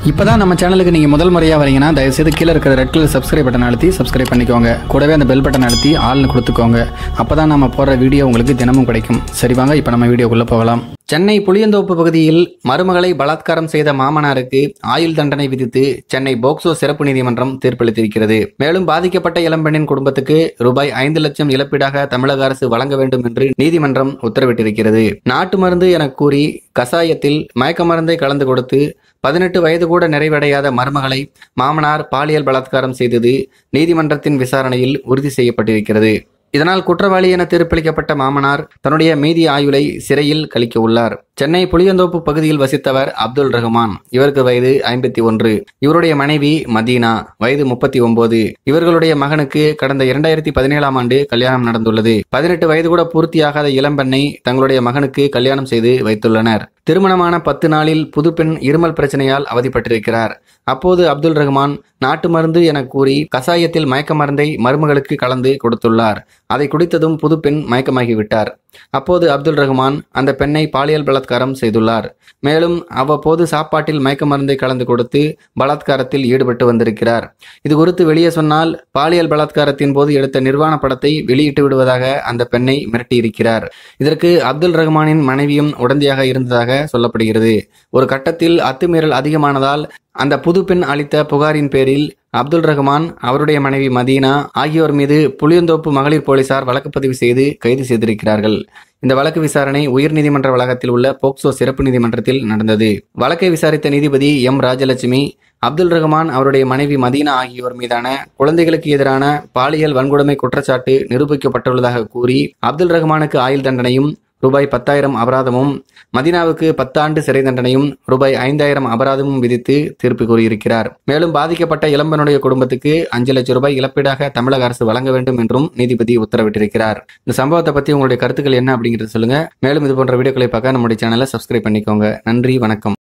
இப்பதான் நம்ம சேனலுக்கு நீங்க முதல் முறையா வரீங்கன்னா தயவுசெய்து கீழே இருக்கிற ரெட் கலர் சப்ஸ்கிரைப் பட்டன் அழுத்தி சப்ஸ்கிரைப் பண்ணிக்கோங்க கூடவே அந்த பெல் பட்டன் அழுத்தி ஆள்னு கொடுத்துக்கோங்க அப்பதான் நம்ம போடுற வீடியோ உங்களுக்கு தினமும் கிடைக்கும் சரி வாங்க இப்போ நம்ம வீடியோக்குள்ள போகலாம் சென்னை புளியந்தோப்பு பகுதியில் மருமகளை பலாத்காரம் செய்த மாமனாருக்கு ஆயுள் தண்டனை விதித்து சென்னை போக்சோ சிறப்பு நீதிமன்றம் தீர்ப்பளித்திருக்கிறது மேலும் பாதிக்கப்பட்ட இளம்பெண்ணின் குடும்பத்துக்கு ரூபாய் ஐந்து லட்சம் இழப்பீடாக தமிழக அரசு வழங்க வேண்டும் என்று நீதிமன்றம் உத்தரவிட்டிருக்கிறது நாட்டு மருந்து என கூறி கசாயத்தில் மயக்க மருந்தை கலந்து கொடுத்து பதினெட்டு வயது கூட நிறைவடையாத மருமகளை மாமனார் பாலியல் பலாத்காரம் செய்தது நீதிமன்றத்தின் விசாரணையில் உறுதி செய்யப்பட்டிருக்கிறது இதனால் குற்றவாளி என தீர்ப்பளிக்கப்பட்ட மாமனார் தன்னுடைய மீதி ஆயுளை சிறையில் கழிக்க உள்ளார் சென்னை புளியந்தோப்பு பகுதியில் வசித்தவர் அப்துல் ரஹ்மான் இவருக்கு வயது ஐம்பத்தி ஒன்று இவருடைய மனைவி மதீனா வயது முப்பத்தி ஒன்பது இவர்களுடைய மகனுக்கு கடந்த இரண்டாயிரத்தி பதினேழாம் ஆண்டு கல்யாணம் நடந்துள்ளது பதினெட்டு வயது கூட பூர்த்தியாகாத இளம்பெண்ணை தங்களுடைய மகனுக்கு கல்யாணம் செய்து வைத்துள்ளனர் திருமணமான பத்து நாளில் புதுப்பெண் இருமல் பிரச்சனையால் அவதிப்பட்டிருக்கிறார் அப்போது அப்துல் ரஹ்மான் நாட்டு மருந்து என கூறி கசாயத்தில் மயக்க மருந்தை மருமகளுக்கு கலந்து கொடுத்துள்ளார் அதை குடித்ததும் புதுப்பெண் மயக்கமாகிவிட்டார் அப்போது அப்துல் ரஹ்மான் அந்த பெண்ணை பாலியல் பலாத்காரம் செய்துள்ளார் மேலும் அவ்வப்போது சாப்பாட்டில் மயக்க மருந்தை கலந்து கொடுத்து பலாத்காரத்தில் ஈடுபட்டு வந்திருக்கிறார் இது குறித்து வெளியே சொன்னால் பாலியல் பலாத்காரத்தின் போது எடுத்த நிர்வாண படத்தை வெளியிட்டு விடுவதாக அந்த பெண்ணை மிரட்டியிருக்கிறார் இதற்கு அப்துல் ரஹ்மானின் மனைவியும் உடந்தையாக இருந்ததாக சொல்லப்படுகிறது ஒரு கட்டத்தில் அத்துமீறல் அதிகமானதால் அந்த புது பெண் அளித்த புகாரின் பேரில் அப்துல் ரஹ்மான் அவருடைய மனைவி மதீனா ஆகியோர் மீது புளியந்தோப்பு மகளிர் போலீசார் வழக்கு பதிவு செய்து கைது செய்திருக்கிறார்கள் இந்த வழக்கு விசாரணை உயர்நீதிமன்ற வளாகத்தில் உள்ள போக்சோ சிறப்பு நீதிமன்றத்தில் நடந்தது வழக்கை விசாரித்த நீதிபதி எம் ராஜலட்சுமி அப்துல் ரஹ்மான் அவருடைய மனைவி மதீனா ஆகியோர் மீதான குழந்தைகளுக்கு எதிரான பாலியல் வன்கொடுமை குற்றச்சாட்டு நிரூபிக்கப்பட்டுள்ளதாக கூறி அப்துல் ரஹ்மானுக்கு ஆயுள் தண்டனையும் ரூபாய் பத்தாயிரம் அபராதமும் மதீனாவுக்கு பத்தாண்டு சிறை தண்டனையும் ரூபாய் ஐந்தாயிரம் அபராதமும் விதித்து தீர்ப்பு கூறியிருக்கிறார் மேலும் பாதிக்கப்பட்ட இளம்பனுடைய குடும்பத்துக்கு அஞ்சு லட்சம் ரூபாய் இழப்பீடாக தமிழக அரசு வழங்க வேண்டும் என்றும் நீதிபதி உத்தரவிட்டிருக்கிறார் இந்த சம்பவத்தை பத்தி உங்களுடைய கருத்துக்கள் என்ன அப்படிங்கிறத சொல்லுங்க மேலும் இது போன்ற வீடியோக்களை பார்க்க நம்முடைய சேனலை சப்ஸ்கிரைப் பண்ணிக்கோங்க நன்றி வணக்கம்